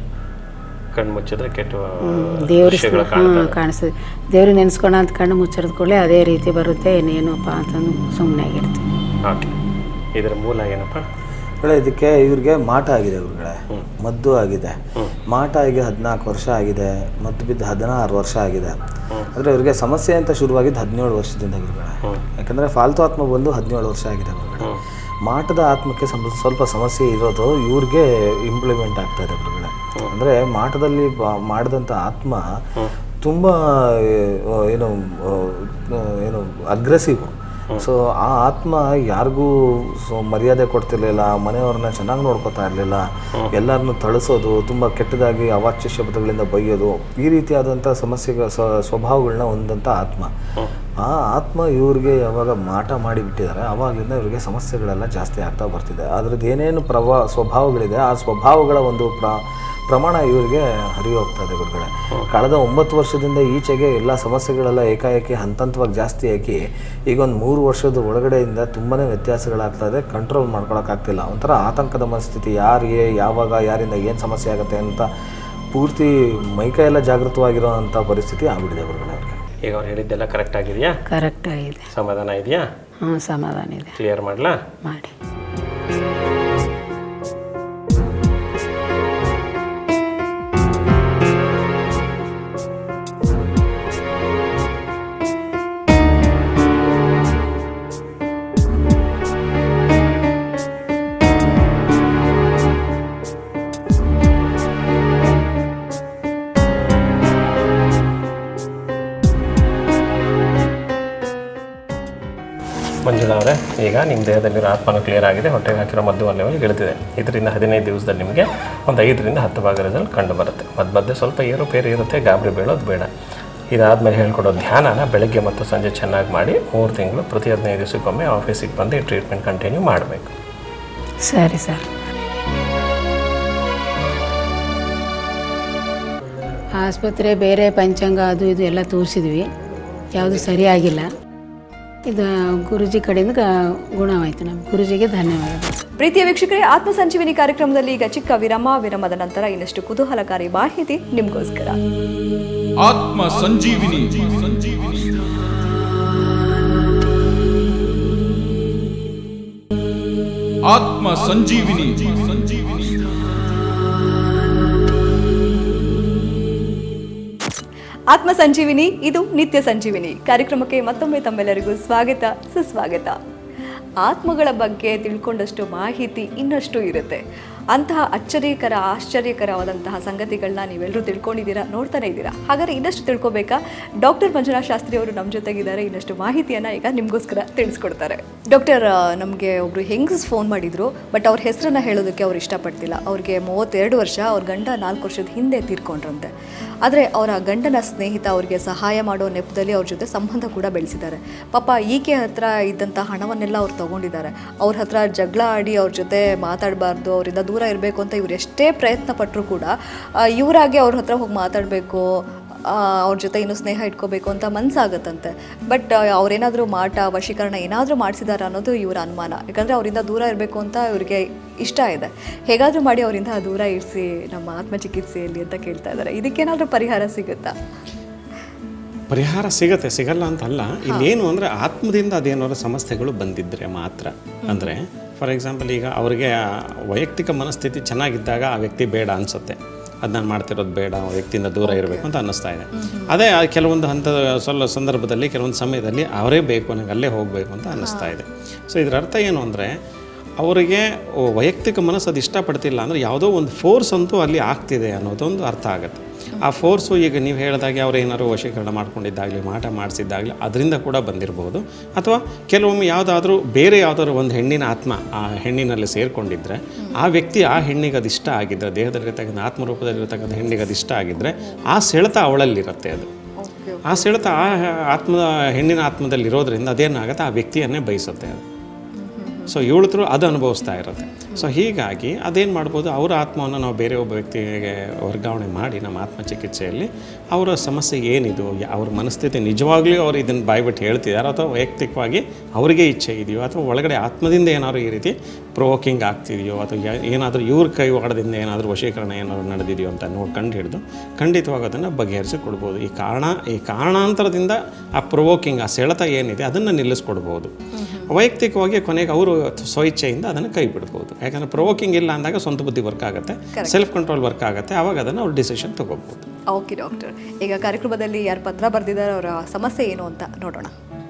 ಕಣ್ಣು ಮುಚ್ಚಿದ್ರೆ ಕೆಟ್ಟ ದೇವ್ರ ವಿಷಯಗಳು ಹಾಂ ಕಾಣ್ತವೆ ಕಾಣಿಸ್ತದೆ ದೇವ್ರಿಗೆ ನೆನೆಸ್ಕೊಳ ಅಂತ ಕಣ್ಣು ಮುಚ್ಚಿದ ಕೂಡಲೇ ಅದೇ ರೀತಿ ಬರುತ್ತೆ ಇನ್ನೇನಪ್ಪ ಅಂತಂದು ಸುಮ್ಮನೆ ಆಗಿರ್ತೀವಿ ಓಕೆ ಇದರ ಮೂಲ ಏನಪ್ಪ ಗುರುಗಳೇ ಇದಕ್ಕೆ ಇವ್ರಿಗೆ ಮಾಟ ಆಗಿದೆ ಗುರುಗಳೇ ಮದ್ದು ಆಗಿದೆ ಮಾಟ ಆಗಿ ಹದಿನಾಲ್ಕು ವರ್ಷ ಆಗಿದೆ ಮದ್ದು ಬಿದ್ದು ಹದಿನಾರು ವರ್ಷ ಆಗಿದೆ ಆದರೆ ಇವ್ರಿಗೆ ಸಮಸ್ಯೆ ಅಂತ ಶುರುವಾಗಿದ್ದು ಹದಿನೇಳು ವರ್ಷದಿಂದ ಗುರುಗಳೇ ಯಾಕಂದರೆ ಫಾಲ್ತು ಆತ್ಮ ಬಂದು ಹದಿನೇಳು ವರ್ಷ ಆಗಿದೆ ಗುರುಗಳೇ ಮಾಟದ ಆತ್ಮಕ್ಕೆ ಸಮ ಸ್ವಲ್ಪ ಸಮಸ್ಯೆ ಇರೋದು ಇವ್ರಿಗೆ ಇಂಪ್ಲಿಮೆಂಟ್ ಆಗ್ತಾ ಇದೆ ಗುರುಗಳೇ ಅಂದರೆ ಮಾಟದಲ್ಲಿ ಬ- ಮಾಡಿದಂಥ ಆತ್ಮ ತುಂಬ ಏನು ಆ, ಏನು ಅಗ್ರೆಸಿವ್ ಸೊ ಆ ಆತ್ಮ ಯಾರಿಗೂ ಸೊ ಮರ್ಯಾದೆ ಕೊಡ್ತಿರ್ಲಿಲ್ಲ ಮನೆಯವ್ರನ್ನ ಚೆನ್ನಾಗಿ ನೋಡ್ಕೊತಾ ಇರಲಿಲ್ಲ ಎಲ್ಲರನ್ನು ಥಳಿಸೋದು ತುಂಬ ಕೆಟ್ಟದಾಗಿ ಅವಾಚ್ಯ ಶಬ್ದಗಳಿಂದ ಬೈಯೋದು ಈ ರೀತಿಯಾದಂಥ ಸಮಸ್ಯೆಗಳ ಸ್ವ- ಸ್ವಭಾವಗಳನ್ನ ಹೊಂದಂಥ ಆತ್ಮ ಆ ಆತ್ಮ ಇವ್ರಿಗೆ ಯಾವಾಗ ಮಾಟ ಮಾಡಿ ಬಿಟ್ಟಿದ್ದಾರೆ ಆವಾಗಲಿಂದ ಇವರಿಗೆ ಸಮಸ್ಯೆಗಳೆಲ್ಲ ಜಾಸ್ತಿ ಆಗ್ತಾ ಬರ್ತಿದೆ ಅದ್ರದ್ದು ಏನೇನು ಪ್ರಭಾ ಸ್ವಭಾವಗಳಿದೆ ಆ ಸ್ವಭಾವಗಳ ಒಂದು ಪ್ರ ಪ್ರಮಾಣ ಇವರಿಗೆ ಹರಿಯೋಗ್ತಾ ಹೋಗ್ತಾ ಇದೆ ಗುರುಗಳೇ ಕಳೆದ ಒಂಬತ್ತು ವರ್ಷದಿಂದ ಈಚೆಗೆ ಎಲ್ಲ ಸಮಸ್ಯೆಗಳೆಲ್ಲ ಏಕಾಏಕಿ ಹಂತ ಹಂತವಾಗಿ ಜಾಸ್ತಿ ಆಗಿ ಈಗ ಒಂದು ಮೂರು ವರ್ಷದ ಒಳಗಡೆಯಿಂದ ತುಂಬಾ ವ್ಯತ್ಯಾಸಗಳಾಗ್ತಾ ಇದೆ ಕಂಟ್ರೋಲ್ ಮಾಡ್ಕೊಳಕ್ಕಾಗ್ತಿಲ್ಲ ಒಂಥರ ಆತಂಕದ ಮನಸ್ಥಿತಿ ಯಾರಿಗೆ ಯಾವಾಗ ಯಾರಿಂದ ಏನು ಸಮಸ್ಯೆ ಆಗುತ್ತೆ ಅಂತ ಪೂರ್ತಿ ಮೈಕೈ ಎಲ್ಲ ಜಾಗೃತವಾಗಿರೋ ಅಂಥ ಪರಿಸ್ಥಿತಿ ಆಗ್ಬಿಟ್ಟಿದೆ ಗುರುಗಳೇ ಅವ್ರಿಗೆ ಈಗ ಅವ್ರು ಹೇಳಿದ್ದೆಲ್ಲ ಕರೆಕ್ಟ್ ಆಗಿದೆಯಾ ಕರೆಕ್ಟ್ ಆಗಿದೆ ಸಮಾಧಾನ ಇದೆಯಾ ಹಾಂ ಸಮಾಧಾನ ಇದೆ ಕ್ಲಿಯರ್ ಮಾಡಲಾ ಮಾಡಿ ಮಂಜುಳಾ ಅವರೇ ಈಗ ನಿಮ್ಮ ದೇಹದಲ್ಲಿರೋ ಆತ್ಮನು ಕ್ಲಿಯರ್ ಆಗಿದೆ ಹೊಟ್ಟೆಗೆ ಹಾಕಿರೋ ಮದ್ದು ಒಂದು ಲೆವೆಲ್ ಇಳಿದಿದೆ ಇದರಿಂದ ಹದಿನೈದು ದಿವಸದಲ್ಲಿ ನಿಮಗೆ ಒಂದು ಐದರಿಂದ ಹತ್ತು ಭಾಗ ರಿಸಲ್ಟ್ ಕಂಡು ಬರುತ್ತೆ ಮಧ್ಯ ಮಧ್ಯೆ ಸ್ವಲ್ಪ ಏರುಪೇರು ಇರುತ್ತೆ ಗಾಬರಿ ಬೀಳೋದು ಬೇಡ ಇದಾದಮೇಲೆ ಹೇಳ್ಕೊಡೋ ಧ್ಯಾನನ ಬೆಳಗ್ಗೆ ಮತ್ತು ಸಂಜೆ ಚೆನ್ನಾಗಿ ಮಾಡಿ ಮೂರು ತಿಂಗಳು ಪ್ರತಿ ಹದಿನೈದು ದಿವಸಕ್ಕೊಮ್ಮೆ ಆಫೀಸಿಗೆ ಬಂದು ಈ ಟ್ರೀಟ್ಮೆಂಟ್ ಕಂಟಿನ್ಯೂ ಮಾಡಬೇಕು ಸರಿ ಸರ್ ಆಸ್ಪತ್ರೆ ಬೇರೆ ಪಂಚಾಂಗ ಅದು ಇದು ಎಲ್ಲ ತೋರಿಸಿದ್ವಿ ಯಾವುದು ಸರಿಯಾಗಿಲ್ಲ ಇದು ಗುರುಜಿ ಕಡೆಯಿಂದ ಗ- ಗುಣವಾಯಿತು ನಮ್ಮ ಗುರುಜಿಗೆ ಧನ್ಯವಾದ ಪ್ರೀತಿಯ ವೀಕ್ಷಕರೇ ಆತ್ಮ ಸಂಜೀವಿನಿ ಕಾರ್ಯಕ್ರಮದಲ್ಲಿ ಈಗ ಚಿಕ್ಕ ವಿರಾಮ ವಿರಾಮದ ನಂತರ ಇನ್ನಷ್ಟು ಕುತೂಹಲಕಾರಿ ಮಾಹಿತಿ ನಿಮಗೋಸ್ಕರ ಆತ್ಮ ಸಂಜೀವಿನಿ ಸಂಜೀವಿನಿ ಆತ್ಮ ಸಂಜೀವಿನಿ ಸಂಜೀವಿನಿ ಆತ್ಮ ಸಂಜೀವಿನಿ ಇದು ನಿತ್ಯ ಸಂಜೀವಿನಿ ಕಾರ್ಯಕ್ರಮಕ್ಕೆ ಮತ್ತೊಮ್ಮೆ ತಮ್ಮೆಲ್ಲರಿಗೂ ಸ್ವಾಗತ ಸುಸ್ವಾಗತ ಆತ್ಮಗಳ ಬಗ್ಗೆ ತಿಳ್ಕೊಂಡಷ್ಟು ಮಾಹಿತಿ ಇನ್ನಷ್ಟು ಇರುತ್ತೆ ಅಂತಹ ಅಚ್ಚರಿಕರ ಆಶ್ಚರ್ಯಕರವಾದಂತಹ ಸಂಗತಿಗಳನ್ನ ನೀವೆಲ್ಲರೂ ತಿಳ್ಕೊಂಡಿದ್ದೀರಾ ನೋಡ್ತಾನೆ ಇದ್ದೀರಾ ಹಾಗಾದ್ರೆ ಇನ್ನಷ್ಟು ತಿಳ್ಕೊಬೇಕಾ ಡಾಕ್ಟರ್ ಮಂಜುನಾಥ್ ಶಾಸ್ತ್ರಿ ಅವರು ನಮ್ಮ ಜೊತೆಗಿದ್ದಾರೆ ಇನ್ನಷ್ಟು ಮಾಹಿತಿಯನ್ನು ಈಗ ನಿಮಗೋಸ್ಕರ ತಿಳಿಸ್ಕೊಡ್ತಾರೆ ಡಾಕ್ಟರ್ ನಮಗೆ ಒಬ್ರು ಹೆಂಗಸ್ ಫೋನ್ ಮಾಡಿದ್ರು ಬಟ್ ಅವ್ರ ಹೆಸರನ್ನ ಹೇಳೋದಕ್ಕೆ ಅವ್ರು ಇಷ್ಟಪಡ್ತಿಲ್ಲ ಅವ್ರಿಗೆ ಮೂವತ್ತೆರಡು ವರ್ಷ ಅವ್ರ ಗಂಡ ನಾಲ್ಕು ವರ್ಷದ ಹಿಂದೆ ತೀರ್ಕೊಂಡ್ರಂತೆ ಆದರೆ ಅವರ ಗಂಡನ ಸ್ನೇಹಿತ ಅವರಿಗೆ ಸಹಾಯ ಮಾಡೋ ನೆಪದಲ್ಲಿ ಅವ್ರ ಜೊತೆ ಸಂಬಂಧ ಕೂಡ ಬೆಳೆಸಿದ್ದಾರೆ ಪಾಪ ಈಕೆ ಹತ್ರ ಇದ್ದಂಥ ಹಣವನ್ನೆಲ್ಲ ಅವ್ರು ತಗೊಂಡಿದ್ದಾರೆ ಅವ್ರ ಹತ್ರ ಜಗಳ ಆಡಿ ಅವ್ರ ಜೊತೆ ಮಾತಾಡಬಾರ್ದು ಅವರಿಂದ ದೂರ ಇರಬೇಕು ಅಂತ ಇವ್ರು ಎಷ್ಟೇ ಪ್ರಯತ್ನ ಪಟ್ಟರು ಕೂಡ ಆ, ಇವರಾಗೆ ಅವ್ರ ಹತ್ರ ಹೋಗಿ ಮಾತಾಡಬೇಕು ಅವ್ರ ಜೊತೆ ಇನ್ನೂ ಸ್ನೇಹ ಇಟ್ಕೋಬೇಕು ಅಂತ ಮನಸ್ಸಾಗತ್ತಂತೆ ಬಟ್ ಅವ್ರೇನಾದರೂ ಮಾಟ ವಶೀಕರಣ ಏನಾದರೂ ಮಾಡಿಸಿದಾರ ಅನ್ನೋದು ಇವರ ಅನುಮಾನ ಯಾಕಂದರೆ ಅವರಿಂದ ದೂರ ಇರಬೇಕು ಅಂತ ಇವ್ರಿಗೆ ಇಷ್ಟ ಇದೆ ಹೇಗಾದರೂ ಮಾಡಿ ಅವರಿಂದ ದೂರ ಇರಿಸಿ ನಮ್ಮ ಆತ್ಮಚಿಕಿತ್ಸೆಯಲ್ಲಿ ಅಂತ ಕೇಳ್ತಾ ಇದ್ದಾರೆ ಇದಕ್ಕೇನಾದರೂ ಪರಿಹಾರ ಸಿಗುತ್ತಾ ಪರಿಹಾರ ಸಿಗತ್ತೆ ಸಿಗಲ್ಲ ಅಂತಲ್ಲ ಇಲ್ಲೇನು ಅಂದರೆ ಆತ್ಮದಿಂದ ಅದೇನಾದ್ರು ಸಮಸ್ಯೆಗಳು ಬಂದಿದ್ದರೆ ಮಾತ್ರ ಅಂದರೆ ಫಾರ್ ಎಕ್ಸಾಂಪಲ್ ಈಗ ಅವರಿಗೆ ಆ ವೈಯಕ್ತಿಕ ಮನಸ್ಥಿತಿ ಚೆನ್ನಾಗಿದ್ದಾಗ ಆ ವ್ಯಕ್ತಿ ಬೇಡ ಅನಿಸುತ್ತೆ ಅದು ನಾನು ಮಾಡ್ತಿರೋದು ಬೇಡ ಆ ವ್ಯಕ್ತಿಯಿಂದ ದೂರ ಇರಬೇಕು ಅಂತ ಅನ್ನಿಸ್ತಾ ಇದೆ ಅದೇ ಆ ಕೆಲವೊಂದು ಹಂತದ ಸ್ವಲ್ಪ ಸಂದರ್ಭದಲ್ಲಿ ಕೆಲವೊಂದು ಸಮಯದಲ್ಲಿ ಅವರೇ ಬೇಕು ನನಗೆ ಅಲ್ಲೇ ಹೋಗಬೇಕು ಅಂತ ಅನ್ನಿಸ್ತಾ ಇದೆ ಸೊ ಇದರ ಅರ್ಥ ಏನು ಅಂದರೆ ಅವರಿಗೆ ವೈಯಕ್ತಿಕ ಮನಸ್ಸು ಅದು ಇಷ್ಟಪಡ್ತಿಲ್ಲ ಅಂದರೆ ಯಾವುದೋ ಒಂದು ಫೋರ್ಸ್ ಅಂತೂ ಅಲ್ಲಿ ಆಗ್ತಿದೆ ಅನ್ನೋದೊಂದು ಅರ್ಥ ಆಗುತ್ತೆ ಆ ಫೋರ್ಸು ಈಗ ನೀವು ಹೇಳಿದಾಗೆ ಅವ್ರು ಏನಾದ್ರು ವಶೀಕರಣ ಮಾಡ್ಕೊಂಡಿದ್ದಾಗಲಿ ಮಾಟ ಮಾಡಿಸಿದ್ದಾಗಲಿ ಅದರಿಂದ ಕೂಡ ಬಂದಿರಬಹುದು ಅಥವಾ ಕೆಲವೊಮ್ಮೆ ಯಾವುದಾದ್ರೂ ಬೇರೆ ಯಾವುದಾದ್ರು ಒಂದು ಹೆಣ್ಣಿನ ಆತ್ಮ ಆ ಹೆಣ್ಣಿನಲ್ಲಿ ಸೇರಿಕೊಂಡಿದ್ದರೆ ಆ ವ್ಯಕ್ತಿ ಆ ಹೆಣ್ಣಿಗೆ ಅದು ಇಷ್ಟ ಆಗಿದ್ದರೆ ದೇಹದಲ್ಲಿರ್ತಕ್ಕಂಥ ಆತ್ಮರೂಪದಲ್ಲಿರ್ತಕ್ಕಂಥ ಹೆಣ್ಣಿಗೆ ಅದು ಇಷ್ಟ ಆಗಿದ್ದರೆ ಆ ಸೆಳೆತ ಅವಳಲ್ಲಿರುತ್ತೆ ಅದು ಆ ಸೆಳೆತ ಆ ಆತ್ಮದ ಹೆಣ್ಣಿನ ಆತ್ಮದಲ್ಲಿ ಇರೋದ್ರಿಂದ ಅದೇನಾಗುತ್ತೆ ಆ ವ್ಯಕ್ತಿಯನ್ನೇ ಬಯಸುತ್ತೆ ಅದು ಸೊ ಇವಳು ಅದು ಅನುಭವಿಸ್ತಾ ಇರುತ್ತೆ ಸೊ ಹೀಗಾಗಿ ಅದೇನು ಮಾಡ್ಬೋದು ಅವರ ಆತ್ಮವನ್ನು ನಾವು ಬೇರೆ ಒಬ್ಬ ವ್ಯಕ್ತಿಗೆ ವರ್ಗಾವಣೆ ಮಾಡಿ ನಮ್ಮ ಆತ್ಮ ಚಿಕಿತ್ಸೆಯಲ್ಲಿ ಅವರ ಸಮಸ್ಯೆ ಏನಿದು ಯಾ- ಅವ್ರ ಮನಸ್ಥಿತಿ ನಿಜವಾಗ್ಲೂ ಅವ್ರು ಇದನ್ನು ಬಾಯ್ಬಿಟ್ಟು ಹೇಳ್ತಿದ್ದಾರೆ ಅಥವಾ ವೈಯಕ್ತಿಕವಾಗಿ ಅವರಿಗೆ ಇಚ್ಛೆ ಇದೆಯೋ ಅಥವಾ ಒಳಗಡೆ ಆತ್ಮದಿಂದ ಏನಾದ್ರು ಈ ರೀತಿ ಪ್ರೊವೋಕಿಂಗ್ ಆಗ್ತಿದೆಯೋ ಅಥವಾ ಯಾ- ಏನಾದರೂ ಇವ್ರ ಕೈವಾಡದಿಂದ ಏನಾದರೂ ವಶೀಕರಣ ಏನಾದರೂ ನಡೆದಿದೆಯೋ ಅಂತ ನೋಡಿ ಕಂಡು ಹಿಡಿದು ಖಂಡಿತವಾಗಿ ಅದನ್ನು ಬಗೆಹರಿಸಿ ಕೊಡ್ಬೋದು ಈ ಕಾರಣ ಈ ಕಾರಣಾಂತರದಿಂದ ಆ ಪ್ರೊವೋಕಿಂಗ್ ಆ ಸೆಳೆತ ಏನಿದೆ ಅದನ್ನು ನಿಲ್ಲಿಸ್ಕೊಡ್ಬೋದು ವೈಯಕ್ತಿಕವಾಗಿ ಕೊನೆಗೆ ಅವರು ಸ್ವಇಚ್ಛೆಯಿಂದ ಅದನ್ನು ಕೈ ಬಿಡ್ಬೋದು ಯಾಕಂದರೆ ಪ್ರೊವೋಕಿಂಗ್ ಇಲ್ಲ ಅಂದಾಗ ಸ್ವಂತ ಬುದ್ಧಿ ವರ್ಕ್ ಆಗುತ್ತೆ ಸೆಲ್ಫ್ ಕಂಟ್ರೋಲ್ ವರ್ಕ್ ಆಗುತ್ತೆ ಆವಾಗ ಅದನ್ನು ಅವ್ರು ಡಿಸಿಷನ್ ತೊಗೋಬೋದು ಓಕೆ ಡಾಕ್ಟರ್ ಈಗ ಕಾರ್ಯಕ್ರಮದಲ್ಲಿ ಯಾರು ಪತ್ರ ಬರೆದಿದ್ದಾರೆ ಅವರ ಸಮಸ್ಯೆ ಏನು ಅಂತ ನೋಡೋಣ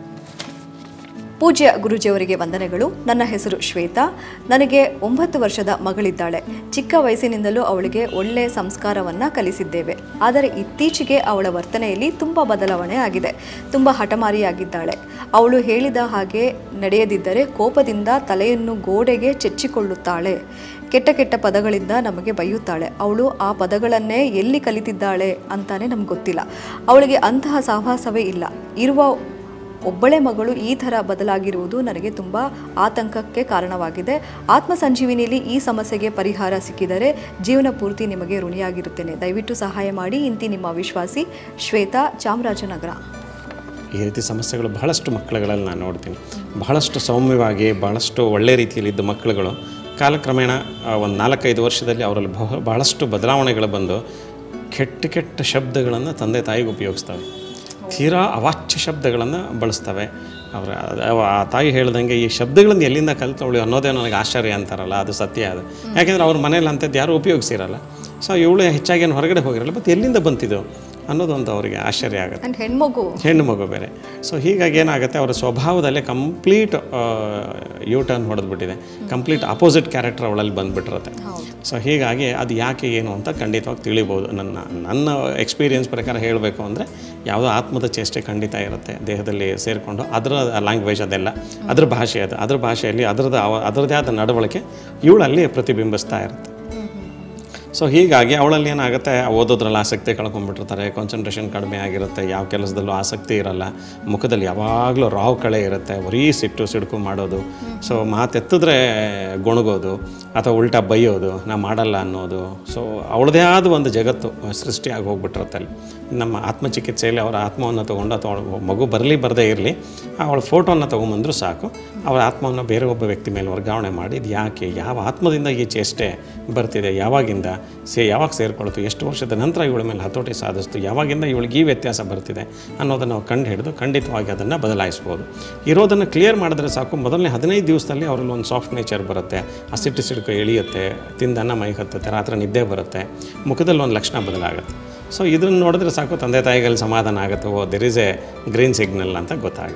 ಪೂಜ್ಯ ಗುರುಜಿಯವರಿಗೆ ವಂದನೆಗಳು ನನ್ನ ಹೆಸರು ಶ್ವೇತಾ ನನಗೆ ಒಂಬತ್ತು ವರ್ಷದ ಮಗಳಿದ್ದಾಳೆ ಚಿಕ್ಕ ವಯಸ್ಸಿನಿಂದಲೂ ಅವಳಿಗೆ ಒಳ್ಳೆಯ ಸಂಸ್ಕಾರವನ್ನು ಕಲಿಸಿದ್ದೇವೆ ಆದರೆ ಇತ್ತೀಚೆಗೆ ಅವಳ ವರ್ತನೆಯಲ್ಲಿ ತುಂಬ ಬದಲಾವಣೆ ಆಗಿದೆ ತುಂಬ ಹಠಮಾರಿಯಾಗಿದ್ದಾಳೆ ಅವಳು ಹೇಳಿದ ಹಾಗೆ ನಡೆಯದಿದ್ದರೆ ಕೋಪದಿಂದ ತಲೆಯನ್ನು ಗೋಡೆಗೆ ಚೆಚ್ಚಿಕೊಳ್ಳುತ್ತಾಳೆ ಕೆಟ್ಟ ಕೆಟ್ಟ ಪದಗಳಿಂದ ನಮಗೆ ಬೈಯುತ್ತಾಳೆ ಅವಳು ಆ ಪದಗಳನ್ನೇ ಎಲ್ಲಿ ಕಲಿತಿದ್ದಾಳೆ ಅಂತಾನೆ ನಮ್ಗೆ ಗೊತ್ತಿಲ್ಲ ಅವಳಿಗೆ ಅಂತಹ ಸಹವಾಸವೇ ಇಲ್ಲ ಇರುವ ಒಬ್ಬಳೆ ಮಗಳು ಈ ಥರ ಬದಲಾಗಿರುವುದು ನನಗೆ ತುಂಬ ಆತಂಕಕ್ಕೆ ಕಾರಣವಾಗಿದೆ ಆತ್ಮ ಸಂಜೀವಿನಿಯಲ್ಲಿ ಈ ಸಮಸ್ಯೆಗೆ ಪರಿಹಾರ ಸಿಕ್ಕಿದರೆ ಜೀವನ ಪೂರ್ತಿ ನಿಮಗೆ ಋಣಿಯಾಗಿರುತ್ತೇನೆ ದಯವಿಟ್ಟು ಸಹಾಯ ಮಾಡಿ ಇಂತಿ ನಿಮ್ಮ ವಿಶ್ವಾಸಿ ಶ್ವೇತಾ ಚಾಮರಾಜನಗರ ಈ ರೀತಿ ಸಮಸ್ಯೆಗಳು ಬಹಳಷ್ಟು ಮಕ್ಕಳುಗಳಲ್ಲಿ ನಾನು ನೋಡ್ತೀನಿ ಬಹಳಷ್ಟು ಸೌಮ್ಯವಾಗಿ ಬಹಳಷ್ಟು ಒಳ್ಳೆ ರೀತಿಯಲ್ಲಿದ್ದ ಮಕ್ಕಳುಗಳು ಕಾಲಕ್ರಮೇಣ ಒಂದು ನಾಲ್ಕೈದು ವರ್ಷದಲ್ಲಿ ಅವರಲ್ಲಿ ಬಹ ಬಹಳಷ್ಟು ಬದಲಾವಣೆಗಳು ಬಂದು ಕೆಟ್ಟ ಕೆಟ್ಟ ಶಬ್ದಗಳನ್ನು ತಂದೆ ತಾಯಿಗೆ ಉಪಯೋಗಿಸ್ತವೆ ತೀರಾ ಅವಾಚ್ಯ ಶಬ್ದಗಳನ್ನು ಬಳಸ್ತವೆ ಅವರ ಆ ತಾಯಿ ಹೇಳ್ದಂಗೆ ಈ ಶಬ್ದಗಳನ್ನು ಎಲ್ಲಿಂದ ಕಲ್ತವಳು ಅನ್ನೋದೇ ನನಗೆ ಆಶ್ಚರ್ಯ ಅಂತಾರಲ್ಲ ಅದು ಸತ್ಯ ಅದು ಯಾಕೆಂದರೆ ಅವ್ರ ಮನೇಲಿ ಅಂಥದ್ದು ಯಾರೂ ಉಪಯೋಗಿಸಿರಲ್ಲ ಸೊ ಇವಳು ಹೆಚ್ಚಾಗಿ ಏನು ಹೊರಗಡೆ ಹೋಗಿರಲ್ಲ ಮತ್ತು ಎಲ್ಲಿಂದ ಬಂತಿದ್ದು ಅನ್ನೋದೊಂದು ಅವರಿಗೆ ಆಶ್ಚರ್ಯ ಆಗುತ್ತೆ ಆ್ಯಂಡ್ ಹೆಣ್ಮಗು ಹೆಣ್ಣು ಮಗು ಬೇರೆ ಸೊ ಹೀಗಾಗಿ ಏನಾಗುತ್ತೆ ಅವರ ಸ್ವಭಾವದಲ್ಲೇ ಕಂಪ್ಲೀಟ್ ಯೂ ಟರ್ನ್ ಹೊಡೆದ್ಬಿಟ್ಟಿದೆ ಕಂಪ್ಲೀಟ್ ಅಪೋಸಿಟ್ ಕ್ಯಾರೆಕ್ಟರ್ ಅವಳಲ್ಲಿ ಬಂದುಬಿಟ್ಟಿರುತ್ತೆ ಸೊ ಹೀಗಾಗಿ ಅದು ಯಾಕೆ ಏನು ಅಂತ ಖಂಡಿತವಾಗಿ ತಿಳಿಬೋದು ನನ್ನ ನನ್ನ ಎಕ್ಸ್ಪೀರಿಯನ್ಸ್ ಪ್ರಕಾರ ಹೇಳಬೇಕು ಅಂದರೆ ಯಾವುದೋ ಆತ್ಮದ ಚೇಷ್ಟೆ ಖಂಡಿತ ಇರುತ್ತೆ ದೇಹದಲ್ಲಿ ಸೇರಿಕೊಂಡು ಅದರ ಲ್ಯಾಂಗ್ವೇಜ್ ಅದೆಲ್ಲ ಅದ್ರ ಭಾಷೆ ಅದು ಅದ್ರ ಭಾಷೆಯಲ್ಲಿ ಅದರದ್ದು ಅವ ಅದರದ್ದೇ ಆದ ನಡವಳಿಕೆ ಇವಳಲ್ಲಿ ಪ್ರತಿಬಿಂಬಿಸ್ತಾ ಇರುತ್ತೆ ಸೊ ಹೀಗಾಗಿ ಅವಳಲ್ಲಿ ಏನಾಗುತ್ತೆ ಓದೋದ್ರಲ್ಲಿ ಆಸಕ್ತಿ ಕಳ್ಕೊಂಡ್ಬಿಟ್ಟಿರ್ತಾರೆ ಕಾನ್ಸಂಟ್ರೇಷನ್ ಕಡಿಮೆ ಆಗಿರುತ್ತೆ ಯಾವ ಕೆಲಸದಲ್ಲೂ ಆಸಕ್ತಿ ಇರಲ್ಲ ಮುಖದಲ್ಲಿ ಯಾವಾಗಲೂ ರಾವ್ ಕಳೆ ಇರುತ್ತೆ ಬರೀ ಸಿಟ್ಟು ಸಿಡುಕು ಮಾಡೋದು ಸೊ ಮಾತೆತ್ತಿದ್ರೆ ಗೊಣಗೋದು ಅಥವಾ ಉಲ್ಟಾ ಬೈಯೋದು ನಾ ಮಾಡಲ್ಲ ಅನ್ನೋದು ಸೊ ಅವಳದೇ ಆದ ಒಂದು ಜಗತ್ತು ಸೃಷ್ಟಿಯಾಗಿ ಹೋಗ್ಬಿಟ್ಟಿರುತ್ತೆ ಅಲ್ಲಿ ನಮ್ಮ ಆತ್ಮಚಿಕಿತ್ಸೆಯಲ್ಲಿ ಅವರ ಆತ್ಮವನ್ನು ತೊಗೊಂಡು ಅಥವಾ ಅವ್ಳ ಮಗು ಬರಲಿ ಬರದೇ ಇರಲಿ ಅವಳ ಫೋಟೋನ ತೊಗೊಂಬಂದರೂ ಸಾಕು ಅವರ ಆತ್ಮವನ್ನು ಬೇರೆ ಒಬ್ಬ ವ್ಯಕ್ತಿ ಮೇಲೆ ವರ್ಗಾವಣೆ ಮಾಡಿ ಇದು ಯಾಕೆ ಯಾವ ಆತ್ಮದಿಂದ ಈ ಚೇಷ್ಟೆ ಬರ್ತಿದೆ ಯಾವಾಗಿಂದ ಸೇ ಯಾವಾಗ ಸೇರಿಕೊಳ್ತು ಎಷ್ಟು ವರ್ಷದ ನಂತರ ಇವಳ ಮೇಲೆ ಹತೋಟಿ ಸಾಧಿಸ್ತು ಯಾವಾಗಿಂದ ಇವಳಿಗೆ ಈ ವ್ಯತ್ಯಾಸ ಬರ್ತಿದೆ ಅನ್ನೋದನ್ನು ನಾವು ಕಂಡು ಹಿಡಿದು ಖಂಡಿತವಾಗಿ ಅದನ್ನು ಬದಲಾಯಿಸ್ಬೋದು ಇರೋದನ್ನು ಕ್ಲಿಯರ್ ಮಾಡಿದ್ರೆ ಸಾಕು ಮೊದಲನೇ ಹದಿನೈದು ದಿವಸದಲ್ಲಿ ಅವರಲ್ಲಿ ಒಂದು ಸಾಫ್ಟ್ ನೇಚರ್ ಬರುತ್ತೆ ಆ ಸಿಟ್ಟು ಸಿಡುಕು ಇಳಿಯುತ್ತೆ ತಿಂದನ್ನ ಮೈ ಹತ್ತುತ್ತೆ ರಾತ್ರಿ ನಿದ್ದೆ ಬರುತ್ತೆ ಮುಖದಲ್ಲಿ ಒಂದು ಲಕ್ಷಣ ಬದಲಾಗುತ್ತೆ ಸೊ ಇದನ್ನು ನೋಡಿದ್ರೆ ಸಾಕು ತಂದೆ ತಾಯಿಗಳಲ್ಲಿ ಸಮಾಧಾನ ಆಗುತ್ತೆ oh there is a green signal ಅಂತ ಗೊತ್ತಾಗುತ್ತೆ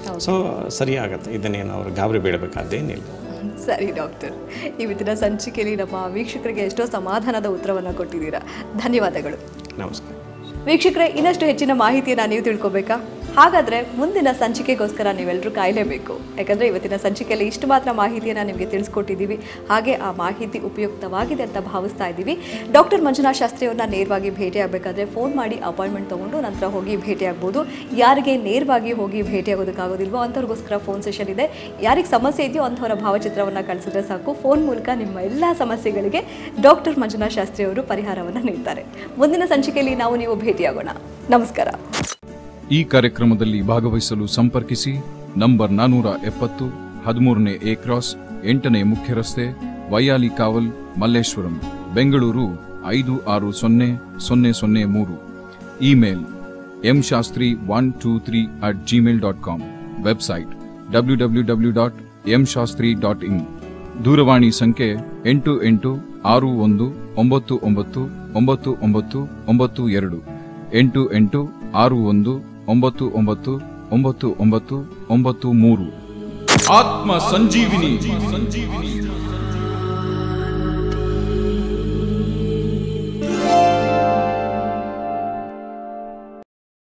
ಸೊ ಸರಿ ಆಗತ್ತೆ ಇದನ್ನೇನು ಅವ್ರು ಗಾಬರಿ ಬೀಳಬೇಕಾದ್ದೇನಿಲ್ಲ ಸರಿ ಡಾಕ್ಟರ್ ಇವತ್ತಿನ ಸಂಚಿಕೆಯಲ್ಲಿ ನಮ್ಮ ವೀಕ್ಷಕರಿಗೆ ಎಷ್ಟೋ ಸಮಾಧಾನದ ಉತ್ತರವನ್ನು ಕೊಟ್ಟಿದ್ದೀರಾ ಧನ್ಯವಾದಗಳು ನಮಸ್ಕಾರ ವೀಕ್ಷಕರೇ ಇನ್ನಷ್ಟು ಹೆಚ್ಚಿನ ಮಾಹಿತಿಯನ್ನು ನೀವು ತಿಳ್ಕೊಬೇಕಾ ಹಾಗಾದರೆ ಮುಂದಿನ ಸಂಚಿಕೆಗೋಸ್ಕರ ನೀವೆಲ್ಲರೂ ಕಾಯಲೇಬೇಕು ಯಾಕಂದರೆ ಇವತ್ತಿನ ಸಂಚಿಕೆಯಲ್ಲಿ ಇಷ್ಟು ಮಾತ್ರ ಮಾಹಿತಿಯನ್ನು ನಿಮಗೆ ತಿಳಿಸ್ಕೊಟ್ಟಿದ್ದೀವಿ ಹಾಗೆ ಆ ಮಾಹಿತಿ ಉಪಯುಕ್ತವಾಗಿದೆ ಅಂತ ಭಾವಿಸ್ತಾ ಇದ್ದೀವಿ ಡಾಕ್ಟರ್ ಮಂಜುನಾಥ್ ಶಾಸ್ತ್ರಿಯವ್ರನ್ನ ನೇರವಾಗಿ ಭೇಟಿ ಆಗಬೇಕಾದ್ರೆ ಫೋನ್ ಮಾಡಿ ಅಪಾಯಿಂಟ್ಮೆಂಟ್ ತೊಗೊಂಡು ನಂತರ ಹೋಗಿ ಭೇಟಿ ಆಗ್ಬೋದು ಯಾರಿಗೆ ನೇರವಾಗಿ ಹೋಗಿ ಭೇಟಿ ಆಗೋದಕ್ಕಾಗೋದಿಲ್ವೋ ಅಂಥವ್ರಿಗೋಸ್ಕರ ಫೋನ್ ಸೆಷನ್ ಇದೆ ಯಾರಿಗೆ ಸಮಸ್ಯೆ ಇದೆಯೋ ಅಂಥವರ ಭಾವಚಿತ್ರವನ್ನು ಕಳಿಸಿದ್ರೆ ಸಾಕು ಫೋನ್ ಮೂಲಕ ನಿಮ್ಮ ಎಲ್ಲ ಸಮಸ್ಯೆಗಳಿಗೆ ಡಾಕ್ಟರ್ ಮಂಜುನಾಥ್ ಶಾಸ್ತ್ರಿ ಅವರು ಪರಿಹಾರವನ್ನು ನೀಡ್ತಾರೆ ಮುಂದಿನ ಸಂಚಿಕೆಯಲ್ಲಿ ನಾವು ನೀವು ಭೇಟಿಯಾಗೋಣ ನಮಸ್ಕಾರ ಈ ಕಾರ್ಯಕ್ರಮದಲ್ಲಿ ಭಾಗವಹಿಸಲು ಸಂಪರ್ಕಿಸಿ ನಂಬರ್ ನಾನೂರ ಎಪ್ಪತ್ತು ಹದಿಮೂರನೇ ಎ ಕ್ರಾಸ್ ಎಂಟನೇ ಮುಖ್ಯ ರಸ್ತೆ ವೈಯಾಲಿ ಕಾವಲ್ ಮಲ್ಲೇಶ್ವರಂ ಬೆಂಗಳೂರು ಐದು ಆರು ಸೊನ್ನೆ ಸೊನ್ನೆ ಸೊನ್ನೆ ಮೂರು email M Shastri one two three at Gmail dot com website W W W dot M Shastri dot in ದೂರವಾಣಿ ಸಂಖ್ಯೆ ಎಂಟು ಎಂಟು ಆರು ಒಂದು ಒಂಬತ್ತು ಒಂಬತ್ತು ಒಂಬತ್ತು ಒಂಬತ್ತು ಒಂಬತ್ತು ಎರಡು ಎಂಟು ಎಂಟು ಆರು ಒಂದು ಒಂಬತ್ತು ಒಂಬತ್ತು ಒಂಬತ್ತು ಒಂಬತ್ತು ಒಂಬತ್ತು ಮೂರು ಆತ್ಮ ಸಂಜೀವಿನಿ ಸಂಜೀವಿನಿ